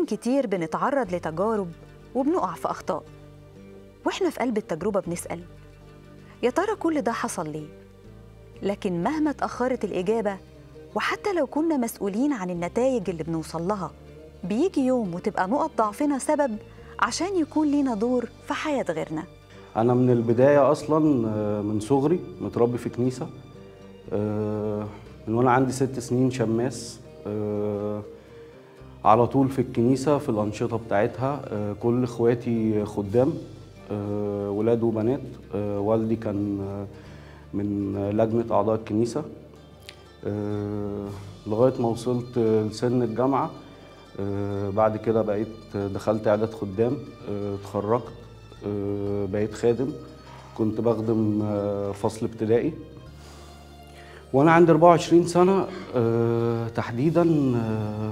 كتير بنتعرض لتجارب وبنقع في أخطاء وإحنا في قلب التجربة بنسأل يا ترى كل ده حصل ليه؟ لكن مهما اتأخرت الإجابة وحتى لو كنا مسؤولين عن النتائج اللي بنوصل لها بيجي يوم وتبقى نقط ضعفنا سبب عشان يكون لينا دور في حياة غيرنا انا من البدايه اصلا آه، من صغري متربي في كنيسه آه، من وانا عندي ست سنين شماس آه، على طول في الكنيسه في الانشطه بتاعتها آه، كل اخواتي خدام آه، ولاد وبنات آه، والدي كان آه، من لجنه اعضاء الكنيسه آه، لغايه ما وصلت لسن الجامعه آه، بعد كده بقيت دخلت اعداد خدام آه، اتخرجت آه، بقيت خادم كنت بخدم آه، فصل ابتدائي وانا عندي 24 سنه آه، تحديدا آه،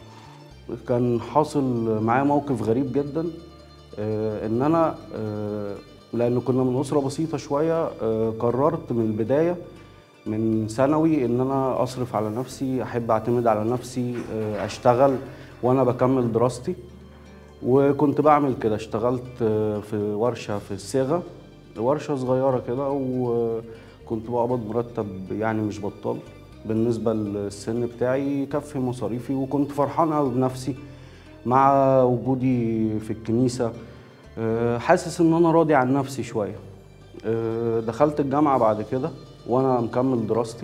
كان حاصل معايا موقف غريب جدا آه، ان انا آه، لان كنا من اسره بسيطه شويه آه، قررت من البدايه من ثانوي ان انا اصرف على نفسي احب اعتمد على نفسي آه، اشتغل وانا بكمل دراستي وكنت بعمل كده اشتغلت آه، في ورشه في الصاغه ورشه صغيره كده وكنت بقبض مرتب يعني مش بطال بالنسبه للسن بتاعي يكفي مصاريفي وكنت فرحان قوي بنفسي مع وجودي في الكنيسه آه، حاسس ان انا راضي عن نفسي شويه آه، دخلت الجامعه بعد كده وانا مكمل دراستي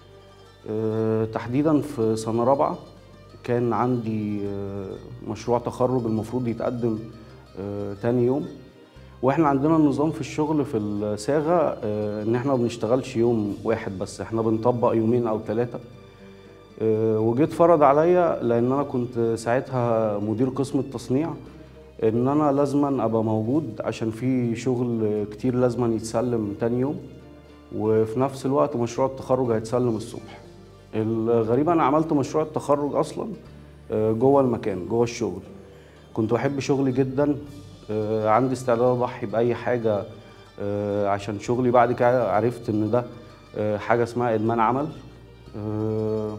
آه، تحديدا في سنه رابعه كان عندي آه، مشروع تخرج المفروض يتقدم آه، تاني يوم واحنا عندنا نظام في الشغل في الصاغه آه، ان احنا ما بنشتغلش يوم واحد بس احنا بنطبق يومين او ثلاثه وجيت فرض عليا لان انا كنت ساعتها مدير قسم التصنيع ان انا لازما ابقى موجود عشان في شغل كتير لازما يتسلم تاني يوم وفي نفس الوقت مشروع التخرج هيتسلم الصبح الغريب انا عملت مشروع التخرج اصلا آه، جوه المكان جوه الشغل كنت بحب شغلي جدا آه، عندي استعداد اضحي باي حاجه آه، عشان شغلي بعد كده عرفت ان ده آه، حاجه اسمها ادمان عمل آه،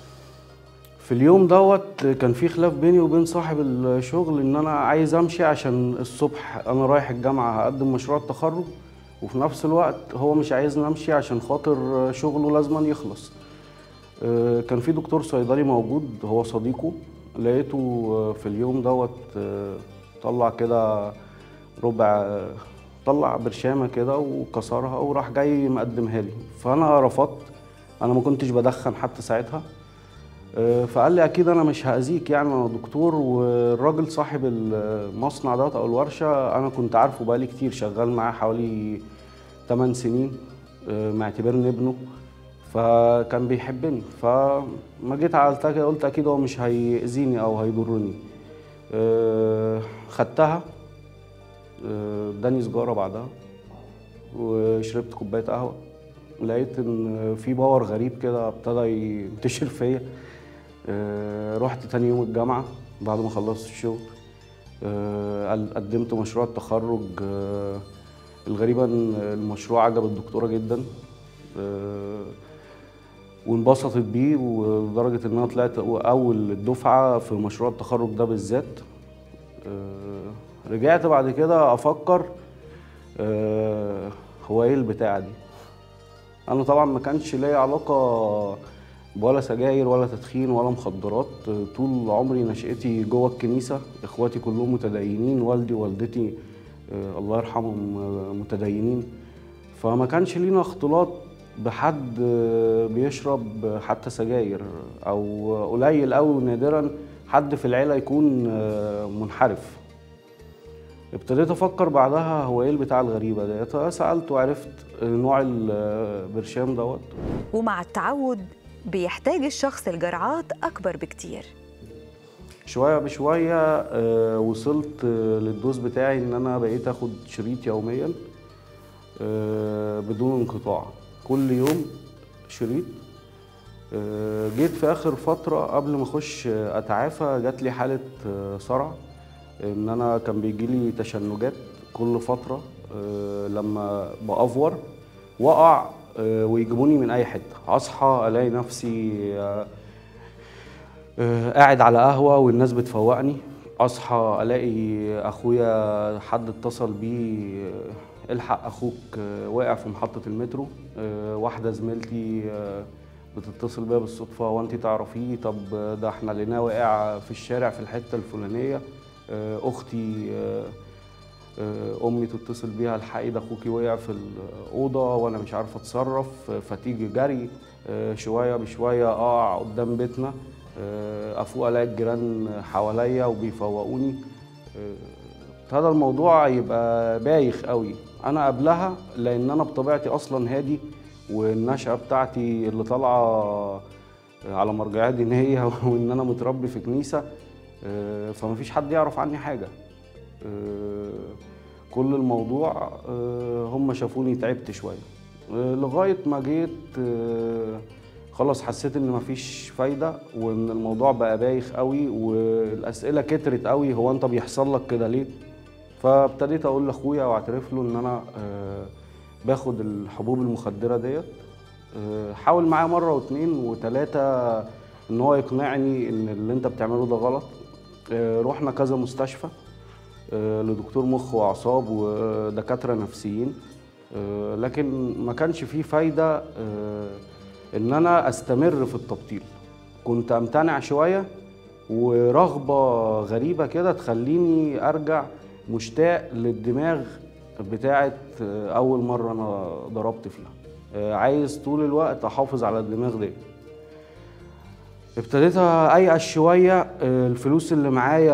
في اليوم دوت كان في خلاف بيني وبين صاحب الشغل ان انا عايز امشي عشان الصبح انا رايح الجامعه هقدم مشروع التخرج وفي نفس الوقت هو مش عايزني امشي عشان خاطر شغله لازما يخلص آه، كان في دكتور صيدلي موجود هو صديقه لقيته آه، في اليوم دوت آه، طلع كده ربع آه، طلع برشامه كده وكسرها وراح جاي مقدمها لي فانا رفضت انا ما كنتش بدخن حتى ساعتها آه، فقال لي اكيد انا مش هاذيك يعني انا دكتور والراجل صاحب المصنع دوت او الورشه انا كنت عارفه بقالي كتير شغال معاه حوالي 8 سنين آه، معتبرني ابنه فكان بيحبني فما جيت عملتها كده قلت اكيد هو مش هيأذيني او هيضرني آه، خدتها آه، اداني سجاره بعدها وشربت كوبايه قهوه لقيت ان في باور غريب كده ابتدى ينتشر فيا آه، رحت تاني يوم الجامعه بعد ما خلصت الشغل آه، قل- قدمت مشروع التخرج آه، الغريبه ان المشروع عجب الدكتوره جدا آه، وانبسطت بيه ولدرجه ان انا طلعت اول الدفعه في مشروع التخرج ده بالذات آه، رجعت بعد كده افكر آه، هو ايه البتاعه دي انا طبعا ما كانش ليا علاقه ولا سجاير ولا تدخين ولا مخدرات طول عمري نشأتي جوه الكنيسة اخواتي كلهم متدينين والدي ووالدتي آه، الله يرحمهم آه، متدينين فما كانش لينا اختلاط بحد آه، بيشرب حتى سجاير او قليل قوي نادرا حد في العيلة يكون آه، منحرف ابتديت افكر بعدها هو ايه البتاع الغريبه ديت سالت وعرفت نوع البرشام دوت ومع التعود بيحتاج الشخص الجرعات أكبر بكتير شويه بشويه آه، وصلت آه، للدوز بتاعي ان انا بقيت اخد شريط يوميا آه، بدون انقطاع كل يوم شريط آه، جيت في اخر فتره قبل ما اخش آه، اتعافى جات لي حاله آه، صرع ان انا كان بيجي لي تشنجات كل فتره آه، لما بافور واقع آه، ويجيبوني من اي حته اصحى الاقي نفسي آه، آه، قاعد على قهوه والناس بتفوقني اصحى الاقي اخويا حد اتصل بيه آه، الحق اخوك آه، واقع في محطه المترو آه، واحده زميلتي آه، بتتصل بيا بالصدفه وانت تعرفيه طب آه، ده احنا لقيناه واقع في الشارع في الحته الفلانيه آه، اختي آه، آه، امي تتصل بيها الحقي ده اخوكي وقع في الاوضه وانا مش عارفه اتصرف آه، فتيجي جري آه، شويه بشويه اقع قدام بيتنا آه، افوق الاقي الجيران حواليا وبيفوقوني آه، ابتدى الموضوع يبقى بايخ قوي انا قبلها لان انا بطبيعتي اصلا هادي والنشأة بتاعتي اللي طالعة على مرجعية دينية وإن أنا متربي في كنيسة آه، فمفيش حد يعرف عني حاجة آه، كل الموضوع آه، هم شافوني تعبت شوية آه، لغاية ما جيت آه، خلاص حسيت ان مفيش فايدة وان الموضوع بقى بايخ قوي والاسئلة كترت قوي هو انت بيحصل لك كده ليه فابتديت اقول لاخويا واعترف له ان انا آه، باخد الحبوب المخدرة ديت آه، حاول معايا مرة واتنين وتلاتة ان هو يقنعني ان اللي انت بتعمله ده غلط آه، رحنا كذا مستشفى آه، لدكتور مخ واعصاب ودكاتره نفسيين آه، لكن ما كانش فيه فايده آه، ان انا استمر في التبطيل كنت امتنع شويه ورغبه غريبه كده تخليني ارجع مشتاق للدماغ بتاعه آه، اول مره انا ضربت فيها آه، عايز طول الوقت احافظ على الدماغ دي ابتديت ايأس شويه آه، الفلوس اللي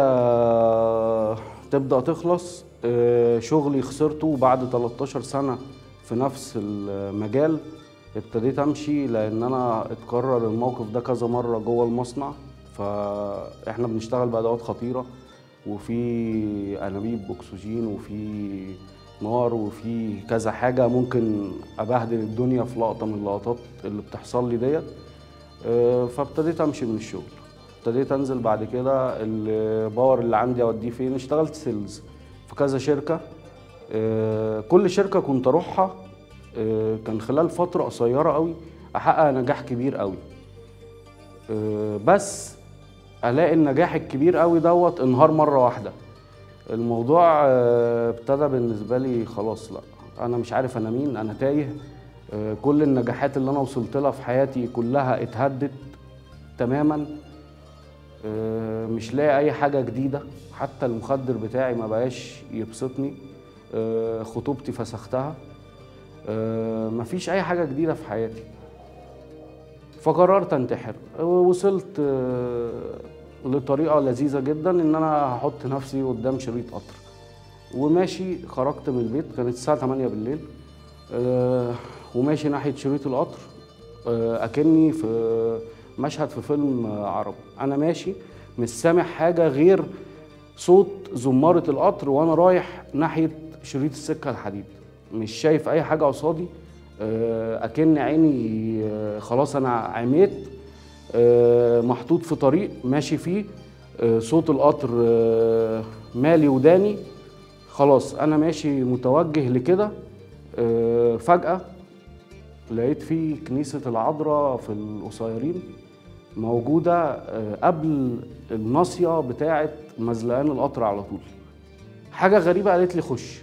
معايا تبدأ تخلص آه، شغلي خسرته بعد 13 سنة في نفس المجال ابتديت امشي لان انا اتكرر الموقف ده كذا مرة جوه المصنع فاحنا بنشتغل بأدوات خطيرة وفي انابيب اكسجين وفي نار وفي كذا حاجة ممكن ابهدل الدنيا في لقطة من اللقطات اللي بتحصل لي ديت آه، فابتديت امشي من الشغل ابتديت انزل بعد كده الباور اللي عندي اوديه فين اشتغلت سيلز في كذا شركه آه، كل شركه كنت اروحها آه، كان خلال فتره قصيره قوي احقق نجاح كبير قوي آه، بس الاقي النجاح الكبير قوي دوت انهار مره واحده الموضوع آه، ابتدى بالنسبه لي خلاص لا انا مش عارف انا مين انا تايه آه، كل النجاحات اللي انا وصلت لها في حياتي كلها اتهدت تماما آه، مش لاقي اي حاجه جديده حتى المخدر بتاعي ما بقاش يبسطني آه، خطوبتي فسختها آه، مفيش اي حاجه جديده في حياتي فقررت انتحر وصلت آه، لطريقه لذيذه جدا ان انا هحط نفسي قدام شريط قطر وماشي خرجت من البيت كانت الساعه 8 بالليل آه، وماشي ناحيه شريط القطر آه، اكني في مشهد في فيلم آه، عربي انا ماشي مش سامع حاجه غير صوت زماره القطر وانا رايح ناحيه شريط السكه الحديد مش شايف اي حاجه قصادي آه، اكن عيني آه، خلاص انا عميت آه، محطوط في طريق ماشي فيه آه، صوت القطر آه، مالي وداني خلاص انا ماشي متوجه لكده آه، فجاه لقيت في كنيسة العذراء في القصيرين موجودة آه، قبل الناصية بتاعة مزلقان القطر على طول حاجة غريبة قالت لي خش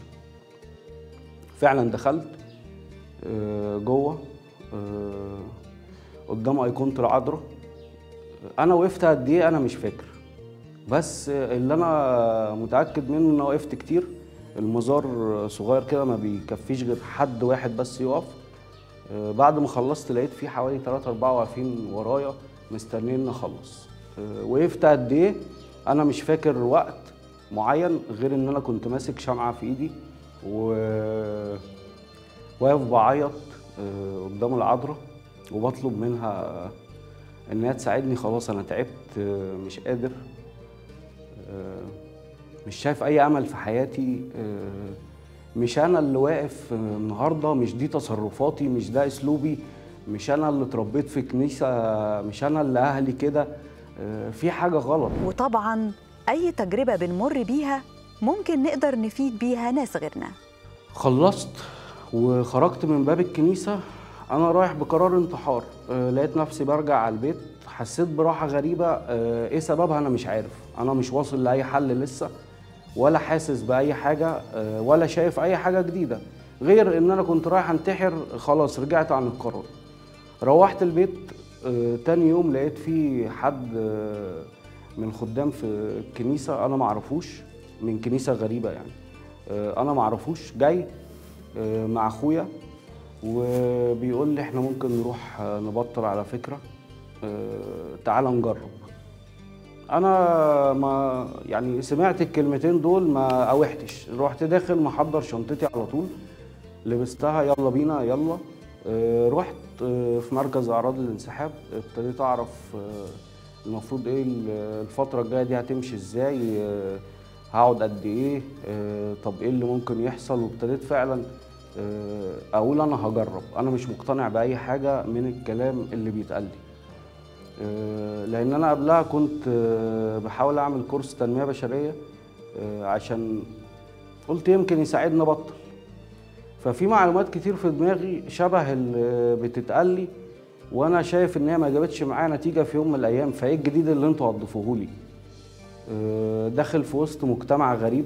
فعلا دخلت آه، جوه آه، قدام أيقونة العذراء أنا وقفت قد إيه أنا مش فاكر بس اللي أنا متأكد منه إن أنا وقفت كتير المزار صغير كده ما بيكفيش غير حد واحد بس يقف آه، بعد ما خلصت لقيت في حوالي 3 4 واقفين ورايا مستنيين اخلص آه، وقفت قد ايه انا مش فاكر وقت معين غير ان انا كنت ماسك شمعه في ايدي و واقف بعيط آه، قدام العذراء وبطلب منها ان هي تساعدني خلاص انا تعبت آه، مش قادر آه، مش شايف اي امل في حياتي آه، مش انا اللي واقف آه، النهارده مش دي تصرفاتي مش ده اسلوبي مش انا اللي اتربيت في كنيسه مش انا اللي اهلي كده آه، في حاجه غلط وطبعا أي تجربة بنمر بيها ممكن نقدر نفيد بيها ناس غيرنا خلصت وخرجت من باب الكنيسة أنا رايح بقرار انتحار آه، لقيت نفسي برجع على البيت حسيت براحه غريبه آه، ايه سببها انا مش عارف انا مش واصل لاي حل لسه ولا حاسس باي حاجه آه، ولا شايف اي حاجه جديده غير ان انا كنت رايح انتحر خلاص رجعت عن القرار روحت البيت آه، تاني يوم لقيت في حد آه، من الخدام في الكنيسه انا معرفوش من كنيسه غريبه يعني آه، انا معرفوش جاي آه، مع اخويا وبيقول لي احنا ممكن نروح آه، نبطل على فكره آه، تعال نجرب انا ما يعني سمعت الكلمتين دول ما اوحتش رحت داخل محضر شنطتي على طول لبستها يلا بينا يلا آه، رحت آه، في مركز اعراض الانسحاب ابتديت اعرف آه، المفروض ايه ال- الفتره الجايه دي هتمشي ازاي آه، هقعد قد ايه آه، طب ايه اللي ممكن يحصل وابتديت فعلا آه، اقول انا هجرب انا مش مقتنع باي حاجه من الكلام اللي بيتقال لي آه، لان انا قبلها كنت آه، بحاول اعمل كورس تنميه بشريه آه، عشان قلت يمكن يساعدني ابطل ففي معلومات كتير في دماغي شبه اللي بتتقال لي وانا شايف ان هي ما جابتش معايا نتيجه في يوم من الايام فايه الجديد اللي انتوا هتضيفوه لي آه، داخل في وسط مجتمع غريب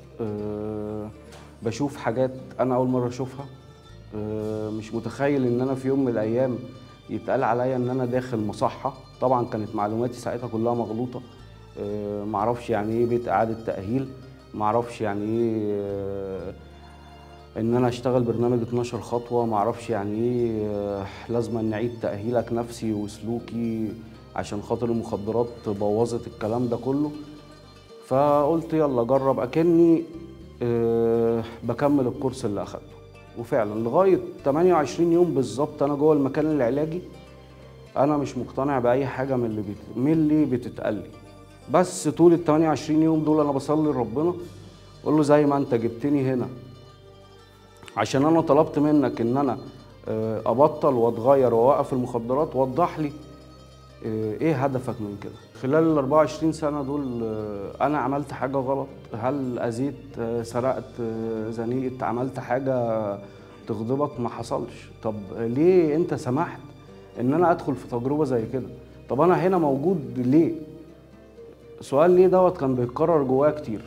آه، بشوف حاجات انا اول مره اشوفها آه، مش متخيل ان انا في يوم من الايام يتقال عليا ان انا داخل مصحه طبعا كانت معلوماتي ساعتها كلها مغلوطه آه، معرفش يعني ايه بيت اعاده تاهيل معرفش يعني ايه آه، ان انا اشتغل برنامج 12 خطوه معرفش يعني ايه آه، لازم أن نعيد تاهيلك نفسي وسلوكي عشان خاطر المخدرات بوظت الكلام ده كله فقلت يلا جرب اكني آه، بكمل الكورس اللي اخدته وفعلا لغايه 28 يوم بالظبط انا جوه المكان العلاجي انا مش مقتنع باي حاجه من اللي بت... من اللي بتتقال لي بس طول ال 28 يوم دول انا بصلي لربنا اقول له زي ما انت جبتني هنا عشان انا طلبت منك ان انا آه، ابطل واتغير واوقف المخدرات وضح لي آه، ايه هدفك من كده خلال ال 24 سنه دول آه، انا عملت حاجه غلط هل اذيت آه، سرقت آه، زنيت عملت حاجه تغضبك ما حصلش طب ليه انت سمحت ان انا ادخل في تجربه زي كده طب انا هنا موجود ليه سؤال ليه دوت كان بيتكرر جوايا كتير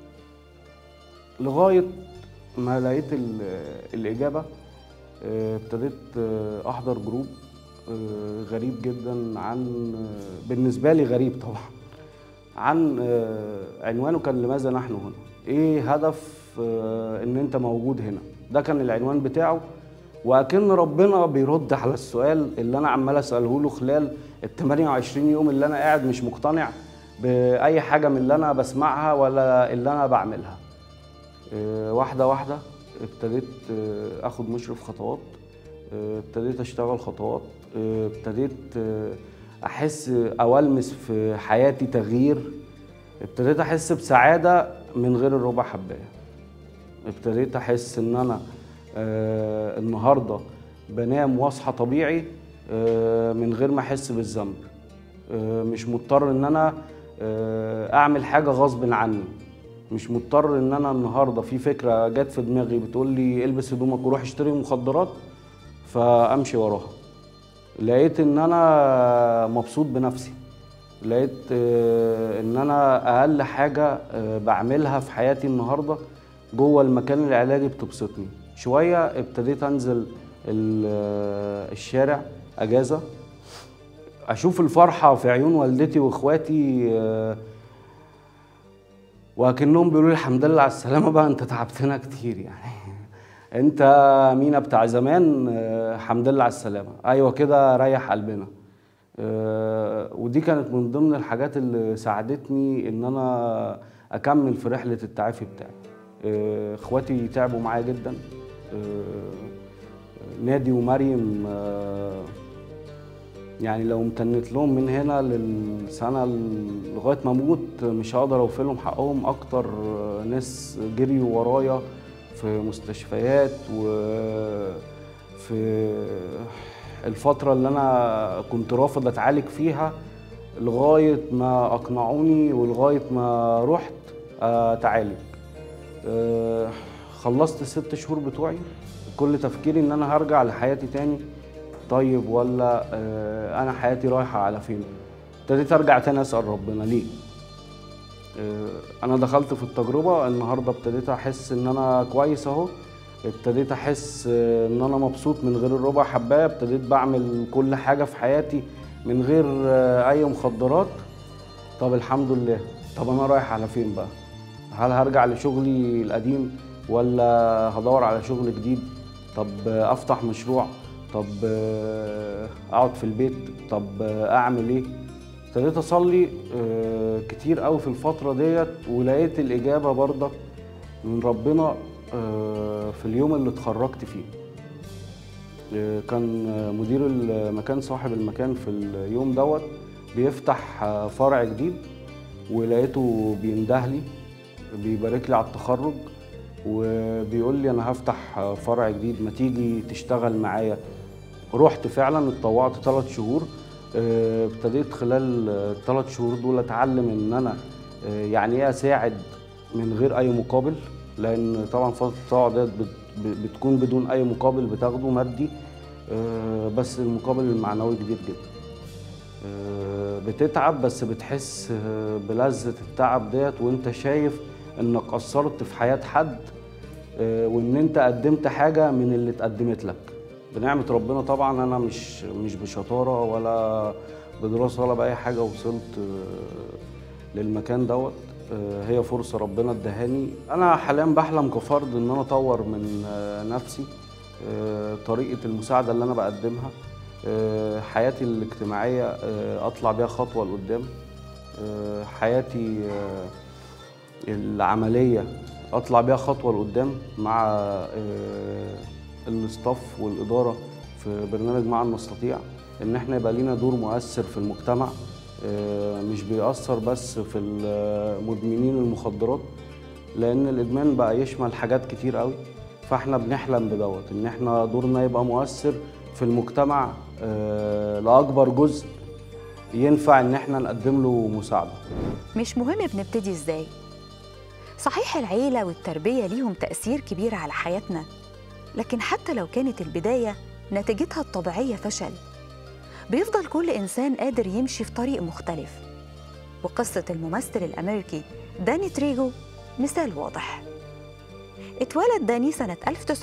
لغايه ما لقيت ال- الاجابه آه، ابتديت آه، احضر جروب آه، غريب جدا عن آه، بالنسبه لي غريب طبعا عن آه، عنوانه كان لماذا نحن هنا ايه هدف آه، ان انت موجود هنا ده كان العنوان بتاعه واكن ربنا بيرد على السؤال اللي انا عمال اساله له خلال ال 28 يوم اللي انا قاعد مش مقتنع باي حاجه من اللي انا بسمعها ولا اللي انا بعملها آه، واحده واحده ابتديت آه، اخد مشرف خطوات آه، ابتديت اشتغل خطوات آه، ابتديت آه، احس او المس في حياتي تغيير ابتديت احس بسعاده من غير الربع حبايه ابتديت احس ان انا آه، النهارده بنام واصحى طبيعي آه، من غير ما احس بالذنب آه، مش مضطر ان انا آه، اعمل حاجه غصب عني مش مضطر ان انا النهارده في فكره جت في دماغي بتقول لي البس هدومك وروح اشتري مخدرات فامشي وراها لقيت ان انا مبسوط بنفسي لقيت آه، ان انا اقل حاجه آه، بعملها في حياتي النهارده جوه المكان العلاجي بتبسطني شويه ابتديت انزل ال- آه، الشارع اجازه اشوف الفرحه في عيون والدتي واخواتي آه، وكأنهم بيقولوا لي الحمد لله على السلامه بقى انت تعبتنا كتير يعني انت مينا بتاع زمان آه، الحمد لله على السلامه ايوه كده ريح قلبنا آه، ودي كانت من ضمن الحاجات اللي ساعدتني ان انا اكمل في رحله التعافي بتاعي آه، اخواتي تعبوا معايا جدا آه، نادي ومريم آه، يعني لو امتنت لهم من هنا للسنه ال- لغايه ما اموت مش هقدر اوفي لهم حقهم اكتر ناس جريوا ورايا في مستشفيات وفي الفتره اللي انا كنت رافض اتعالج فيها لغايه ما اقنعوني ولغايه ما رحت اتعالج آه، خلصت الست شهور بتوعي كل تفكيري ان انا هرجع لحياتي تاني طيب ولا آه، انا حياتي رايحه على فين ابتديت ارجع تاني اسال ربنا ليه آه، انا دخلت في التجربه النهارده ابتديت احس ان انا كويس اهو ابتديت احس آه، ان انا مبسوط من غير الربع حبايه ابتديت بعمل كل حاجه في حياتي من غير آه، اي مخدرات طب الحمد لله طب انا رايح على فين بقى هل هرجع لشغلي القديم ولا هدور على شغل جديد طب آه، افتح مشروع طب آه، اقعد في البيت طب آه، اعمل ايه ابتديت اصلي آه، كتير قوي في الفتره ديت ولقيت الاجابه برضك من ربنا آه، في اليوم اللي اتخرجت فيه آه، كان آه، مدير المكان صاحب المكان في اليوم دوت بيفتح آه، فرع جديد ولقيته بينده لي بيبارك لي على التخرج وبيقول لي انا هفتح آه، فرع جديد ما تيجي تشتغل معايا رحت فعلا اتطوعت ثلاث شهور آه، ابتديت خلال الثلاث شهور دول اتعلم ان انا آه، يعني ايه اساعد من غير اي مقابل لان طبعا فتره التطوع ديت بت- ب- بتكون بدون اي مقابل بتاخده مادي آه، بس المقابل المعنوي كبير جدا آه، بتتعب بس بتحس آه، بلذة التعب ديت وانت شايف انك قصرت في حياة حد آه، وان انت قدمت حاجة من اللي اتقدمت لك بنعمة ربنا طبعا انا مش مش بشطارة ولا بدراسة ولا بأي حاجة وصلت آه، للمكان دوت آه، هي فرصة ربنا ادهاني انا حاليا بحلم كفرد ان انا اطور من آه، نفسي آه، طريقة المساعدة اللي انا بقدمها آه، حياتي الاجتماعية آه، أطلع بيها خطوة لقدام آه، حياتي آه، العملية أطلع بيها خطوة لقدام مع آه، الاستاف والإدارة في برنامج معا نستطيع إن إحنا يبقى لينا دور مؤثر في المجتمع آه، مش بيأثر بس في مدمنين المخدرات لأن الإدمان بقى يشمل حاجات كتير قوي فإحنا بنحلم بدوت إن إحنا دورنا يبقى مؤثر في المجتمع آه، لأكبر جزء ينفع إن إحنا نقدم له مساعدة مش مهم بنبتدي ازاي صحيح العيلة والتربية ليهم تأثير كبير على حياتنا لكن حتى لو كانت البداية نتيجتها الطبيعية فشل بيفضل كل إنسان قادر يمشي في طريق مختلف وقصة الممثل الأمريكي داني تريجو مثال واضح اتولد داني سنة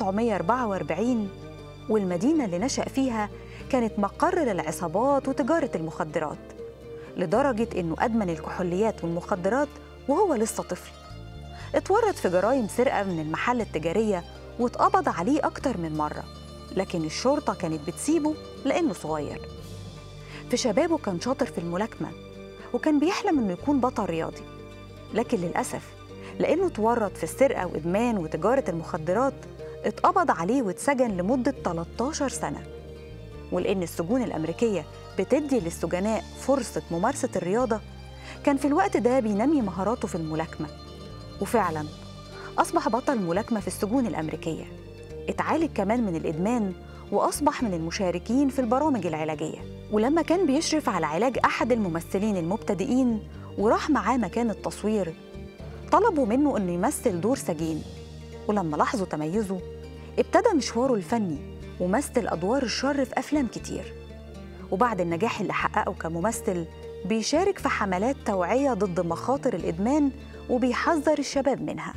1944 والمدينة اللي نشأ فيها كانت مقر للعصابات وتجارة المخدرات لدرجة إنه أدمن الكحوليات والمخدرات وهو لسه طفل اتورط في جرائم سرقة من المحل التجارية واتقبض عليه أكتر من مرة لكن الشرطة كانت بتسيبه لأنه صغير في شبابه كان شاطر في الملاكمة وكان بيحلم إنه يكون بطل رياضي لكن للأسف لأنه اتورط في السرقة وإدمان وتجارة المخدرات اتقبض عليه واتسجن لمدة 13 سنة ولأن السجون الأمريكية بتدي للسجناء فرصة ممارسة الرياضة كان في الوقت ده بينمي مهاراته في الملاكمة وفعلا أصبح بطل ملاكمة في السجون الأمريكية اتعالج كمان من الإدمان وأصبح من المشاركين في البرامج العلاجية ولما كان بيشرف على علاج أحد الممثلين المبتدئين وراح معاه مكان التصوير طلبوا منه إنه يمثل دور سجين ولما لاحظوا تميزه ابتدى مشواره الفني ومثل أدوار الشر في أفلام كتير وبعد النجاح اللي حققه كممثل بيشارك في حملات توعية ضد مخاطر الإدمان وبيحذر الشباب منها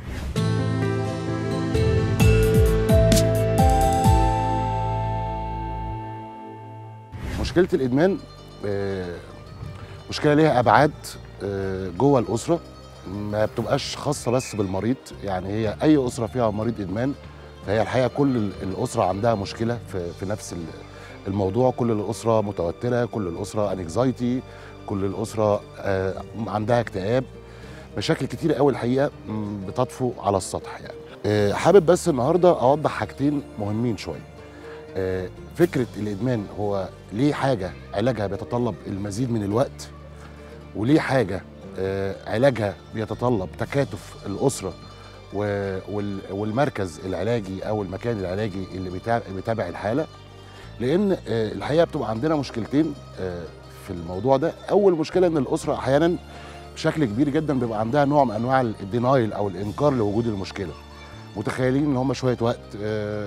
مشكله الادمان آه، مشكله ليها ابعاد آه، جوه الاسره ما بتبقاش خاصه بس بالمريض يعني هي اي اسره فيها مريض ادمان فهي الحقيقه كل ال- الاسره عندها مشكله في, في نفس ال- الموضوع كل الاسره متوتره كل الاسره انكزايتي كل الاسره آه، عندها اكتئاب مشاكل كتير قوي الحقيقه م، بتطفو على السطح يعني آه، حابب بس النهارده اوضح حاجتين مهمين شويه آه، فكره الادمان هو ليه حاجه علاجها بيتطلب المزيد من الوقت وليه حاجه آه، علاجها بيتطلب تكاتف الاسره و- وال- والمركز العلاجي او المكان العلاجي اللي بيتابع- بيتابع الحاله لان آه، الحقيقه بتبقى عندنا مشكلتين آه، في الموضوع ده اول مشكله ان الاسره احيانا بشكل كبير جدا بيبقى عندها نوع من انواع الدينايل او الانكار لوجود المشكله متخيلين ان هم شويه وقت آه،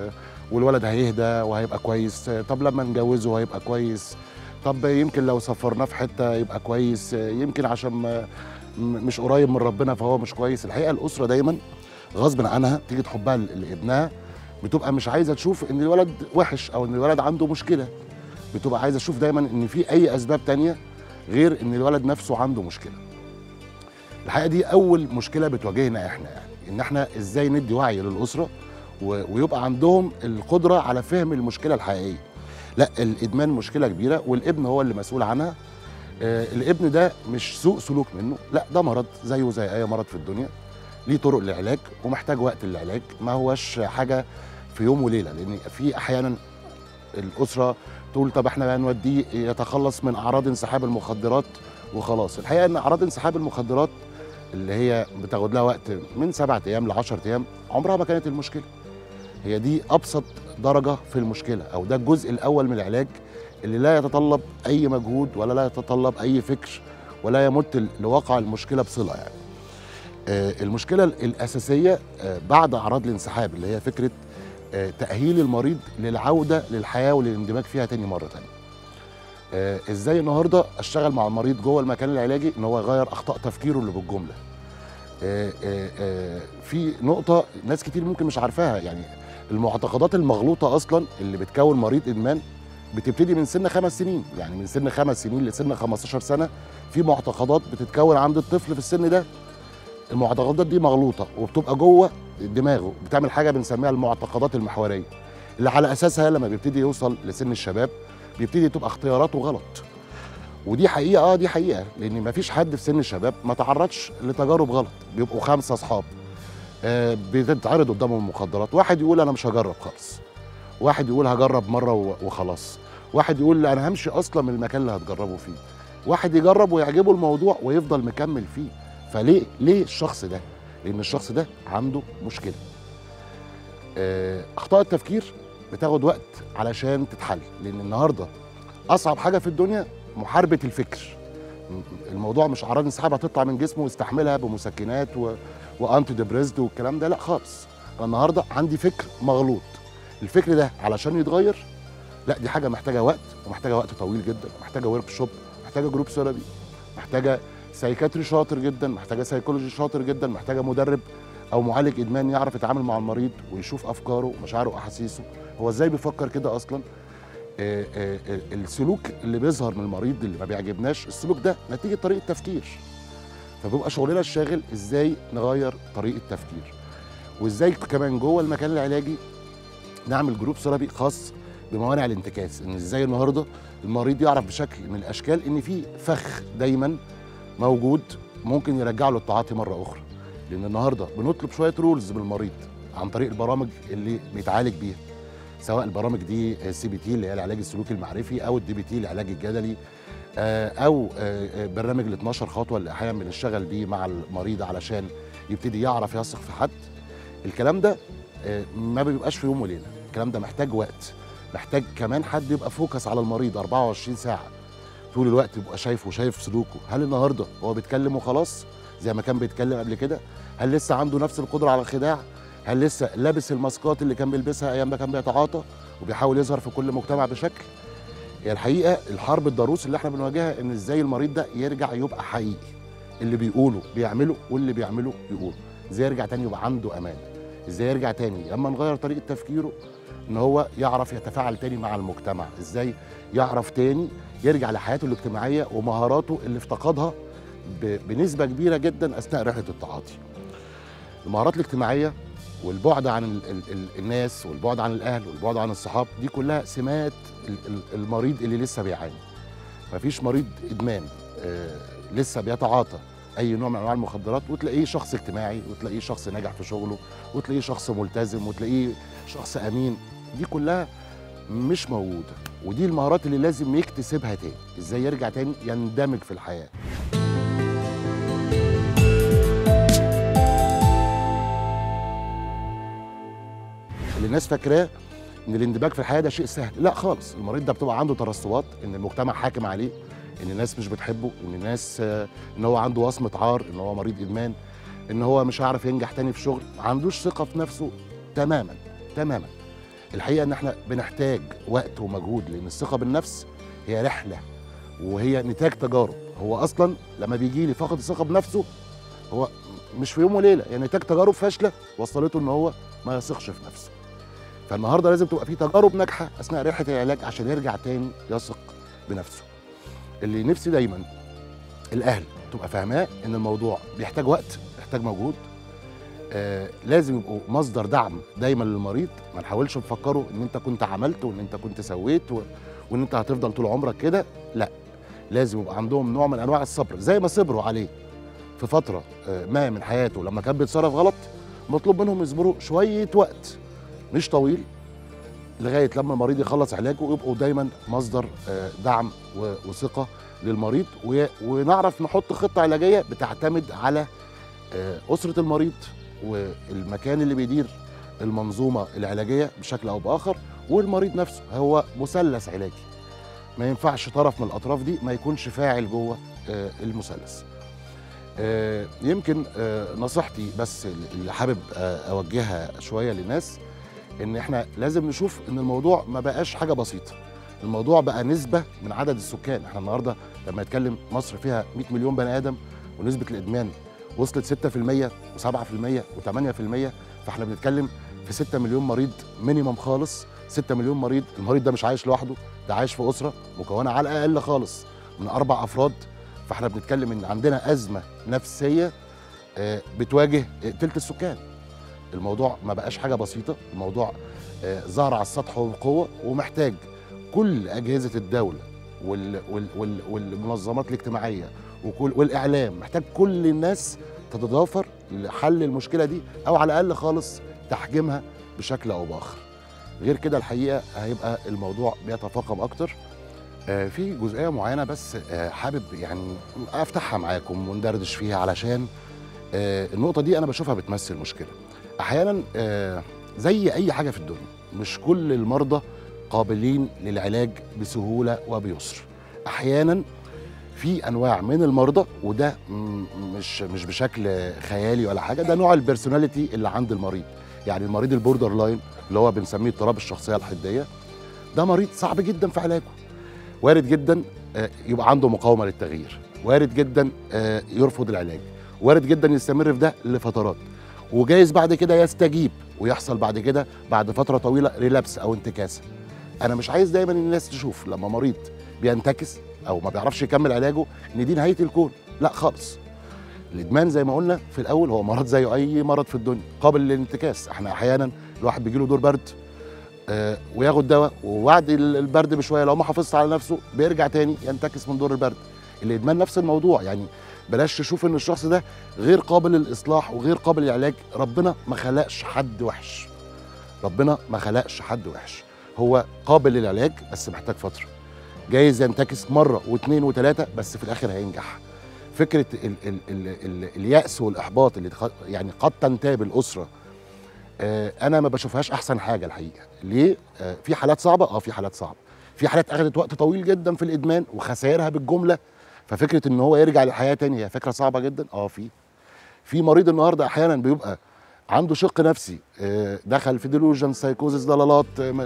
والولد هيهدى وهيبقى كويس طب لما نجوزه هيبقى كويس طب يمكن لو سفرناه في حته يبقى كويس يمكن عشان ما م- مش قريب من ربنا فهو مش كويس الحقيقه الاسره دايما غصب عنها تيجي تحبها ل- لابنها بتبقى مش عايزه تشوف ان الولد وحش او ان الولد عنده مشكله بتبقى عايزه تشوف دايما ان في اي اسباب تانية غير ان الولد نفسه عنده مشكله الحقيقه دي اول مشكله بتواجهنا احنا يعني ان احنا ازاي ندي وعي للاسره و- ويبقى عندهم القدره على فهم المشكله الحقيقيه لا الادمان مشكله كبيره والابن هو اللي مسؤول عنها آه الابن ده مش سوء سلوك منه لا ده مرض زيه زي اي مرض في الدنيا ليه طرق للعلاج ومحتاج وقت للعلاج ما هوش حاجه في يوم وليله لان في احيانا الاسره تقول طب احنا هنوديه يتخلص من اعراض انسحاب المخدرات وخلاص الحقيقه ان اعراض انسحاب المخدرات اللي هي بتاخد لها وقت من سبعة ايام ل 10 ايام عمرها ما كانت المشكله هي دي ابسط درجه في المشكله او ده الجزء الاول من العلاج اللي لا يتطلب اي مجهود ولا لا يتطلب اي فكر ولا يمت لواقع المشكله بصله يعني آه، المشكله الاساسيه آه، بعد اعراض الانسحاب اللي هي فكره آه، تاهيل المريض للعوده للحياه وللاندماج فيها تاني مره تانية آه، ازاي النهارده اشتغل مع المريض جوه المكان العلاجي ان هو يغير اخطاء تفكيره اللي بالجمله آه، آه، آه، في نقطه ناس كتير ممكن مش عارفاها يعني المعتقدات المغلوطه اصلا اللي بتكون مريض ادمان بتبتدي من سن خمس سنين يعني من سن خمس سنين لسن 15 سنه في معتقدات بتتكون عند الطفل في السن ده المعتقدات دي مغلوطه وبتبقى جوه دماغه بتعمل حاجه بنسميها المعتقدات المحوريه اللي على اساسها لما بيبتدي يوصل لسن الشباب بيبتدي تبقى اختياراته غلط ودي حقيقه اه دي حقيقه لان مفيش حد في سن الشباب ما تعرضش لتجارب غلط بيبقوا خمسه اصحاب آه بتتعرض قدامهم المخدرات واحد يقول انا مش هجرب خالص واحد يقول هجرب مره و- وخلاص واحد يقول لا انا همشي اصلا من المكان اللي هتجربوا فيه واحد يجرب ويعجبه الموضوع ويفضل مكمل فيه فليه ليه الشخص ده لان الشخص ده عنده مشكله آه، اخطاء التفكير بتاخد وقت علشان تتحل لان النهارده اصعب حاجه في الدنيا محاربه الفكر م- الموضوع مش اعراض انسحاب هتطلع من جسمه ويستحملها بمسكنات و... وانتي ديبريسد والكلام ده لا خالص انا النهارده عندي فكر مغلوط الفكر ده علشان يتغير لا دي حاجه محتاجه وقت ومحتاجه وقت طويل جدا محتاجه ورك شوب محتاجه جروب ثيرابي محتاجه سايكاتري شاطر جدا محتاجه سايكولوجي شاطر جدا محتاجه مدرب او معالج ادمان يعرف يتعامل مع المريض ويشوف افكاره ومشاعره واحاسيسه هو ازاي بيفكر كده اصلا آه، آه، آه، السلوك اللي بيظهر من المريض اللي ما بيعجبناش السلوك ده نتيجه طريقه تفكير فبيبقى شغلنا الشاغل ازاي نغير طريقه تفكير وازاي كمان جوه المكان العلاجي نعمل جروب ثيرابي خاص بموانع الانتكاس ان ازاي النهارده المريض يعرف بشكل من الاشكال ان في فخ دايما موجود ممكن يرجع له التعاطي مره اخرى لان النهارده بنطلب شويه رولز من المريض عن طريق البرامج اللي بيتعالج بيها سواء البرامج دي سي بي تي اللي هي العلاج السلوكي المعرفي او الدي بي تي العلاج الجدلي آه، او آه، آه، برنامج ال 12 خطوه اللي احيانا بنشتغل بيه مع المريض علشان يبتدي يعرف يثق في حد الكلام ده آه، ما بيبقاش في يوم وليله الكلام ده محتاج وقت محتاج كمان حد يبقى فوكس على المريض 24 ساعه طول الوقت يبقى شايفه وشايف سلوكه هل النهارده هو بيتكلم وخلاص زي ما كان بيتكلم قبل كده هل لسه عنده نفس القدره على الخداع هل لسه لابس الماسكات اللي كان بيلبسها ايام ما كان بيتعاطى وبيحاول يظهر في كل مجتمع بشكل هي الحقيقه الحرب الضروس اللي احنا بنواجهها ان ازاي المريض ده يرجع يبقى حقيقي اللي بيقوله بيعمله واللي بيعمله يقوله ازاي يرجع تاني يبقى عنده امان ازاي يرجع تاني لما نغير طريقه تفكيره ان هو يعرف يتفاعل تاني مع المجتمع ازاي يعرف تاني يرجع لحياته الاجتماعيه ومهاراته اللي افتقدها ب- بنسبه كبيره جدا اثناء رحله التعاطي المهارات الاجتماعيه والبعد عن ال ال ال الناس والبعد عن الاهل والبعد عن الصحاب دي كلها سمات ال ال المريض اللي لسه بيعاني مفيش مريض ادمان آه لسه بيتعاطى اي نوع من انواع المخدرات وتلاقيه شخص اجتماعي وتلاقيه شخص ناجح في شغله وتلاقيه شخص ملتزم وتلاقيه شخص امين دي كلها مش موجوده ودي المهارات اللي لازم يكتسبها تاني ازاي يرجع تاني يندمج في الحياه اللي الناس فاكراه ان الاندماج في الحياه ده شيء سهل لا خالص المريض ده بتبقى عنده ترسبات ان المجتمع حاكم عليه ان الناس مش بتحبه ان الناس آه، ان هو عنده وصمه عار ان هو مريض ادمان ان هو مش هيعرف ينجح تاني في شغل ما عندوش ثقه في نفسه تماما تماما الحقيقه ان احنا بنحتاج وقت ومجهود لان الثقه بالنفس هي رحله وهي نتاج تجارب هو اصلا لما بيجي لي فقد الثقه بنفسه هو مش في يوم وليله يعني نتاج تجارب فاشله وصلته ان هو ما يثقش في نفسه فالنهارده لازم تبقى في تجارب ناجحه اثناء رحله العلاج عشان يرجع تاني يثق بنفسه اللي نفسي دايما الاهل تبقى فاهماه ان الموضوع بيحتاج وقت بيحتاج مجهود آه لازم يبقوا مصدر دعم دايما للمريض ما نحاولش نفكره ان انت كنت عملت وان انت كنت سويت و... وان انت هتفضل طول عمرك كده لا لازم يبقى عندهم نوع من انواع الصبر زي ما صبروا عليه في فتره آه ما من حياته لما كان بيتصرف غلط مطلوب منهم يصبروا شويه وقت مش طويل لغايه لما المريض يخلص علاجه ويبقوا دايما مصدر آه دعم و... وثقه للمريض و... ونعرف نحط خطه علاجيه بتعتمد على آه اسره المريض والمكان اللي بيدير المنظومه العلاجيه بشكل او باخر والمريض نفسه هو مثلث علاجي ما ينفعش طرف من الاطراف دي ما يكونش فاعل جوه آه المثلث آه يمكن آه نصيحتي بس اللي حابب اوجهها شويه للناس ان احنا لازم نشوف ان الموضوع ما بقاش حاجه بسيطه الموضوع بقى نسبه من عدد السكان احنا النهارده لما نتكلم مصر فيها 100 مليون بني ادم ونسبه الادمان وصلت 6% و7% و8% فاحنا بنتكلم في 6 مليون مريض مينيمم خالص 6 مليون مريض المريض ده مش عايش لوحده ده عايش في اسره مكونه على الاقل خالص من اربع افراد فاحنا بنتكلم ان عندنا ازمه نفسيه بتواجه ثلث السكان الموضوع ما بقاش حاجه بسيطه الموضوع ظهر على السطح وبقوه ومحتاج كل اجهزه الدوله وال وال وال والمنظمات الاجتماعيه وكل والاعلام محتاج كل الناس تتضافر لحل المشكله دي او على الاقل خالص تحجيمها بشكل او باخر غير كده الحقيقه هيبقى الموضوع بيتفاقم اكتر آه في جزئيه معينه بس آه حابب يعني افتحها معاكم وندردش فيها علشان آه النقطه دي انا بشوفها بتمثل مشكله احيانا زي اي حاجه في الدنيا مش كل المرضى قابلين للعلاج بسهوله وبيسر احيانا في انواع من المرضى وده مش مش بشكل خيالي ولا حاجه ده نوع البرسوناليتي اللي عند المريض يعني المريض البوردر لاين اللي هو بنسميه اضطراب الشخصيه الحديه ده مريض صعب جدا في علاجه وارد جدا يبقى عنده مقاومه للتغيير وارد جدا يرفض العلاج وارد جدا يستمر في ده لفترات وجايز بعد كده يستجيب ويحصل بعد كده بعد فتره طويله ريلابس او انتكاسه انا مش عايز دايما الناس تشوف لما مريض بينتكس او ما بيعرفش يكمل علاجه ان دي نهايه الكون لا خالص الادمان زي ما قلنا في الاول هو مرض زيه اي مرض في الدنيا قابل للانتكاس احنا احيانا الواحد بيجي له دور برد آه وياخد دواء وبعد البرد بشويه لو ما حافظش على نفسه بيرجع تاني ينتكس من دور البرد الادمان نفس الموضوع يعني بلاش تشوف ان الشخص ده غير قابل للاصلاح وغير قابل للعلاج ربنا ما خلقش حد وحش ربنا ما خلقش حد وحش هو قابل للعلاج بس محتاج فتره جايز ينتكس مره واثنين وثلاثه بس في الاخر هينجح فكره ال ال ال ال الياس والاحباط اللي يعني قد تنتاب الاسره آه انا ما بشوفهاش احسن حاجه الحقيقه ليه آه في حالات صعبه اه في حالات صعبه في حالات اخذت وقت طويل جدا في الادمان وخسائرها بالجمله ففكره ان هو يرجع للحياه تاني هي فكره صعبه جدا اه في في مريض النهارده احيانا بيبقى عنده شق نفسي آه دخل في ديلوجن سايكوزس ضلالات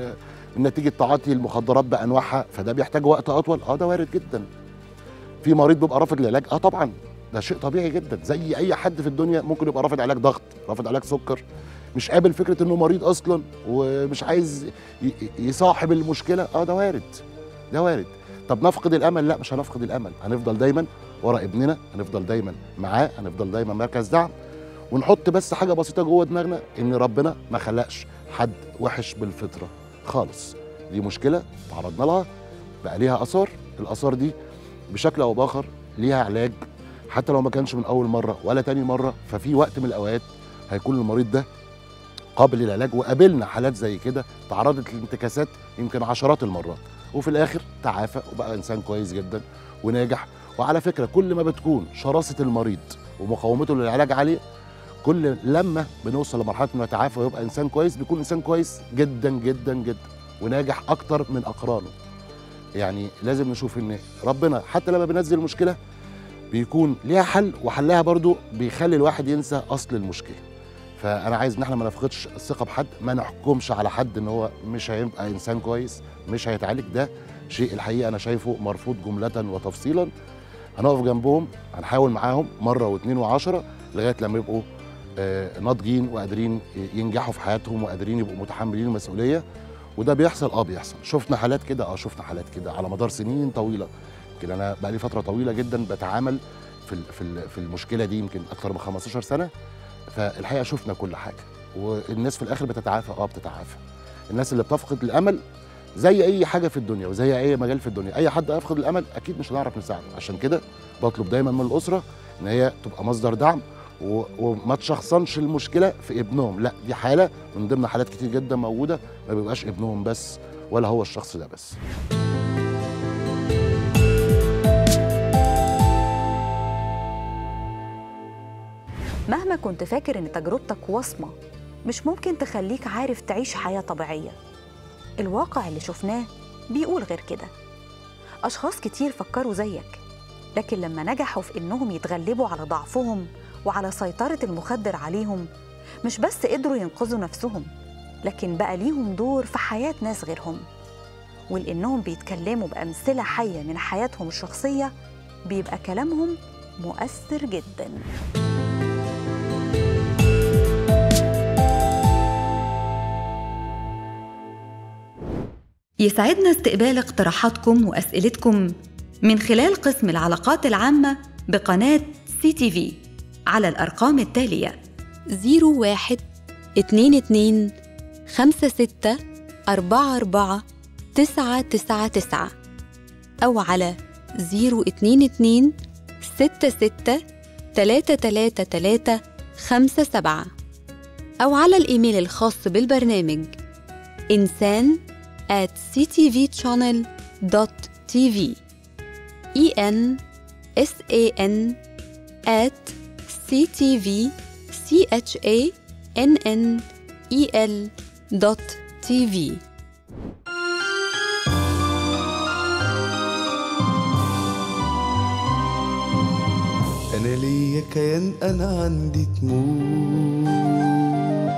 نتيجه تعاطي المخدرات بانواعها فده بيحتاج وقت اطول اه ده وارد جدا في مريض بيبقى رافض العلاج اه طبعا ده شيء طبيعي جدا زي اي حد في الدنيا ممكن يبقى رافض علاج ضغط رافض علاج سكر مش قابل فكره انه مريض اصلا ومش عايز يصاحب المشكله اه ده وارد ده وارد طب نفقد الامل لا مش هنفقد الامل هنفضل دايما ورا ابننا هنفضل دايما معاه هنفضل دايما مركز دعم ونحط بس حاجه بسيطه جوه دماغنا ان ربنا ما خلقش حد وحش بالفطره خالص دي مشكله تعرضنا لها بقى ليها اثار الاثار دي بشكل او باخر ليها علاج حتى لو ما كانش من اول مره ولا تاني مره ففي وقت من الاوقات هيكون المريض ده قابل للعلاج وقابلنا حالات زي كده تعرضت لانتكاسات يمكن عشرات المرات وفي الاخر تعافى وبقى انسان كويس جدا وناجح وعلى فكره كل ما بتكون شراسه المريض ومقاومته للعلاج عاليه كل لما بنوصل لمرحله انه يتعافى ويبقى انسان كويس بيكون انسان كويس جدا جدا جدا وناجح اكتر من اقرانه يعني لازم نشوف ان ربنا حتى لما بينزل المشكله بيكون ليها حل وحلها برضو بيخلي الواحد ينسى اصل المشكله فانا عايز ان احنا ما نفقدش الثقه بحد ما نحكمش على حد ان هو مش هيبقى انسان كويس مش هيتعالج ده شيء الحقيقه انا شايفه مرفوض جمله وتفصيلا هنقف جنبهم هنحاول معاهم مره واثنين وعشرة لغايه لما يبقوا آه، ناضجين وقادرين ينجحوا في حياتهم وقادرين يبقوا متحملين المسؤوليه وده بيحصل اه بيحصل شفنا حالات كده اه شفنا حالات كده على مدار سنين طويله يمكن انا بقى لي فتره طويله جدا بتعامل في ال- في ال- في المشكله دي يمكن اكثر من 15 سنه فالحقيقه شفنا كل حاجه والناس في الاخر بتتعافى اه بتتعافى الناس اللي بتفقد الامل زي اي حاجه في الدنيا وزي اي مجال في الدنيا اي حد يفقد الامل اكيد مش هنعرف نساعده عشان كده بطلب دايما من الاسره ان هي تبقى مصدر دعم و- وما تشخصنش المشكله في ابنهم لا دي حاله من ضمن حالات كتير جدا موجوده ما بيبقاش ابنهم بس ولا هو الشخص ده بس مهما كنت فاكر إن تجربتك وصمة مش ممكن تخليك عارف تعيش حياة طبيعية الواقع اللي شفناه بيقول غير كده أشخاص كتير فكروا زيك لكن لما نجحوا في إنهم يتغلبوا على ضعفهم وعلى سيطرة المخدر عليهم مش بس قدروا ينقذوا نفسهم لكن بقى ليهم دور في حياة ناس غيرهم ولأنهم بيتكلموا بأمثلة حية من حياتهم الشخصية بيبقى كلامهم مؤثر جداً يسعدنا استقبال اقتراحاتكم وأسئلتكم من خلال قسم العلاقات العامة بقناة سي تي في على الأرقام التالية 01 22 56 44 999 أو على 022 66 333 57 أو على الإيميل الخاص بالبرنامج إنسان at ctvchannel.tv e n s a n at ctv c h a n n e l dot tv انا ليا كيان انا عندي طموح